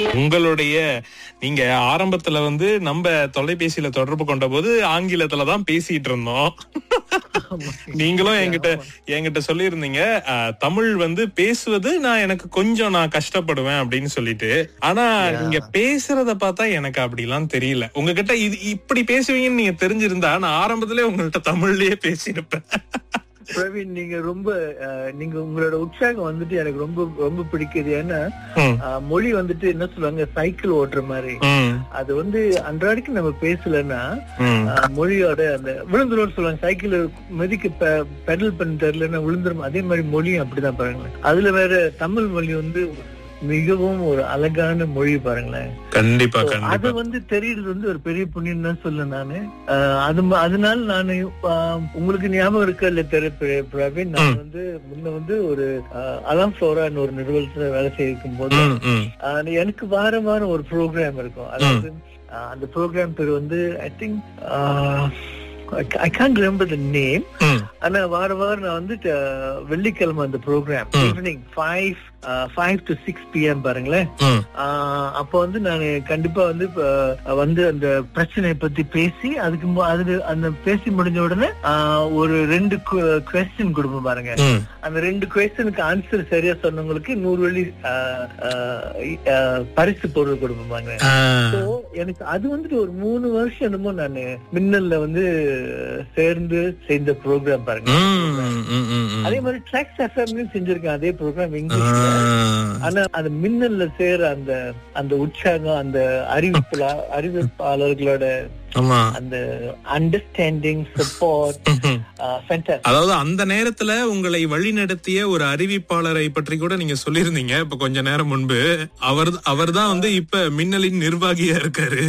உங்களுடைய நீங்க ஆரம்பத்துல வந்து நம்ம தொலைபேசியில தொடர்பு கொண்ட போது ஆங்கிலத்துல தான் பேசிட்டு இருந்தோம் நீங்களும் என்கிட்ட என்கிட்ட சொல்லியிருந்தீங்க அஹ், தமிழ் வந்து பேசுவது நான் எனக்கு கொஞ்சம் நான் கஷ்டப்படுவேன் அப்படின்னு சொல்லிட்டு ஆனா நீங்க பேசுறத பார்த்தா எனக்கு அப்படிலாம் தெரியல உங்ககிட்ட இது இப்படி பேசுவீங்கன்னு நீங்க தெரிஞ்சிருந்தா நான் ஆரம்பத்திலே உங்கள்ட்ட தமிழ்லயே பேசியிருப்பேன் பிரவீன் நீங்க ரொம்ப அஹ், நீங்க உங்களோட உற்சாகம் வந்துட்டு எனக்கு ரொம்ப ரொம்ப பிடிக்குது ஏன்னா ம், அஹ், மொழி வந்துட்டு என்ன சொல்லுவாங்க சைக்கிள் ஓட்டுற மாதிரி ம், அது வந்து அன்றாடிக்கு நம்ம பேசலன்னா ம். அஹ், மொழியோட அந்த விழுந்துரும் சொல்லுவாங்க சைக்கிள் மிதிக்கு பெடல் பண்ண தெரியலன்னா விழுந்துரும் அதே மாதிரி மொழியும் அப்படிதான் பாருங்களேன் அதுல வேற தமிழ் மொழி வந்து மிகவும் ஒரு அழகான மொழி பாருங்களேன் கண்டிப்பா அது கண்டிப்பா வந்து தெரியுறது வந்து ஒரு பெரிய புண்ணியம் தான் சொல்ல நானு அஹ் அது ம- அதனால நானு ஆஹ் உங்களுக்கு ஞாபகம் இருக்கா இல்ல தெரு பிர- பிரவீன் நான் வந்து முன்ன வந்து ஒரு அலாம் ஃப்ளோரான்னு ஒரு நிறுவனத்துல வேலை செய்யும் போது ம், ம், ஆஹ் எனக்கு வாரம் வாரம் ஒரு ப்ரோக்ராம் இருக்கும் அதாவது ஆஹ் அந்த ப்ரோக்ராம் பேர் வந்து I think I can't remember the name hmm. ஆனா வார வாரம் நான் வந்து அஹ், வெள்ளிக்கிழமை அந்த program evening five five to six PM பாருங்களேன் ம். ஆஹ் அப்ப வந்து நான் கண்டிப்பா வந்து இப்ப, வந்து அந்த பிரச்சனையை பத்தி பேசி அதுக்கு மு- அது அந்த பேசி முடிஞ்ச உடனே ஆஹ் ஒரு ரெண்டு கொஸ்டின் கொடுப்போம் பாருங்க ம். அந்த ரெண்டு கொஸ்டினுக்கு ஆன்சர் சரியா சொன்னவங்களுக்கு நூறு வெள்ளி ஆஹ், ஆஹ், ஆஹ், பரிசு பொருள் கொடுப்போம் பாருங்க ஆ. So, எனக்கு அது வந்துட்டு ஒரு மூணு வருஷம் என்னமோ நான் மின்னல்ல வந்து சேர்ந்து செய்த ப்ரோக்ராம் பாருங்க ம், ம், ம், ம். அதே மாதிரி ட்ராக்ஸ் எஃப்எம்லயும் செஞ்சிருக்கேன் அதே ப்ரோக்ராம் இங்கிலீஷ்ல ஆ. ஆனா அந்த மின்னல்ல சேர அந்த அந்த உற்சாகம் அந்த அறிவிப்புல அறிவிப்பாளர்களோட ஆமா அந்த அண்டர்ஸ்டாண்டிங் சப்போர்ட் ம்ஹும். ஃபேண்டாஸ்டிக் அதாவது அந்த நேரத்துல உங்களை வழிநடத்திய ஒரு அறிவிப்பாளரை பற்றி கூட நீங்க சொல்லியிருந்தீங்க இப்ப கொஞ்ச நேரம் முன்பு அவர் அவர்தான் வந்து இப்ப மின்னலின் நிர்வாகியா இருக்காரு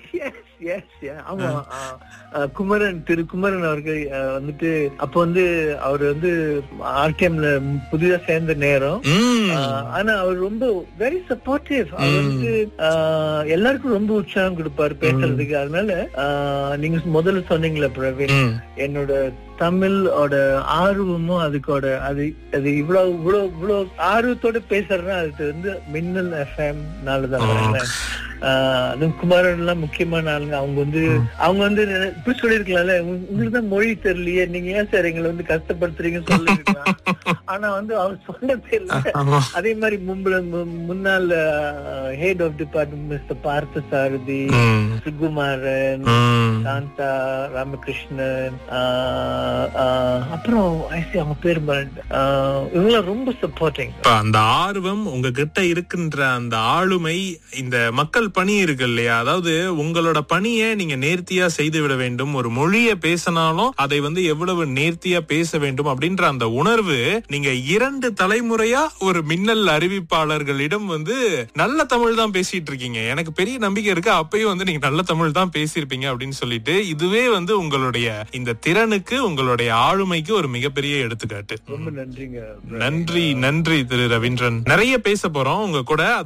எஸ் எஸ் ஆமா ஆஹ், ஆஹ், குமரன் திரு குமரன் அவர்கள் ஆஹ், வந்துட்டு அப்ப வந்து அவர் வந்து ஆர்டிஎம்ல புதிதா சேர்ந்த நேரம் ம். ஆஹ், ஆனா அவர் ரொம்ப வெரி சப்போர்ட்டிவ் அவர் வந்து ஆஹ், எல்லாருக்கும் ரொம்ப உற்சாகம் கொடுப்பாரு பேசுறதுக்கு அதனால ஆஹ், நீங்க முதல்ல சொன்னீங்களே பிரவீன் ம். என்னோட தமிழோட ஆர்வமும் அதுக்கோட அது அது இவ்வளவு இவ்வளவு இவ்வளவு ஆர்வத்தோட பேசுறேன்னா அது வந்து மின்னல் எஃப்எம் நாலதான் பாருங்களேன். ஆஹ் அதுவும் குமாரன் எல்லாம் முக்கியமான ஆளுங்க அவங்க வந்து அவங்க வந்து இப்படி சொல்லிருக்கலாம்ல உங்க- உங்களுக்கு தான் மொழி தெரியலையே நீங்க ஏன் சார் எங்களை வந்து கஷ்டப்படுத்துறீங்கன்னு சொல்லிருக்கலாம் ஆனா வந்து அவர் சொன்னதே இல்ல ஆமா. அதே மாதிரி மும்பல மு- முன்னாள் ஹெட் ஆஃப் டிபார்ட்மெண்ட் மிஸ்டர் பார்த்த சாரதி ம். சுகுமாரன் ம். சாந்தா ராமகிருஷ்ணன் ஆஹ், ஆஹ், அப்புறம் ஐசி அவங்க பேர் மறந்துட்டேன். ஆஹ், இவங்கெல்லாம் ரொம்ப சப்போர்ட்டிங் இப்ப அந்த ஆர்வம் உங்ககிட்ட இருக்கின்ற அந்த ஆளுமை இந்த மக்கள் பணி இருக்கு இல்லையா அதாவது உங்களோட பணியை நீங்க நேர்த்தியா செய்து விட வேண்டும் ஒரு மொழியை பேசினாலும் அதை வந்து எவ்வளவு நேர்த்தியா பேச வேண்டும் அப்படின்ற அந்த உணர்வு நீங்க இரண்டு தலைமுறையா ஒரு மின்னல் அறிவிப்பாளர்களிடம் வந்து நல்ல தமிழ் தான் பேசிட்டு இருக்கீங்க எனக்கு பெரிய நம்பிக்கை இருக்கு அப்பயும் வந்து நீங்க நல்ல தமிழ் தான் பேசியிருப்பீங்க அப்படின்னு சொல்லிட்டு இதுவே வந்து உங்களுடைய இந்த திறனுக்கு உங்களுடைய ஆளுமைக்கு ஒரு மிகப்பெரிய எடுத்துக்காட்டு ரொம்ப நன்றிங்க நன்றி நன்றி திரு ரவீந்திரன் நிறைய பேச போறோம் உங்க கூட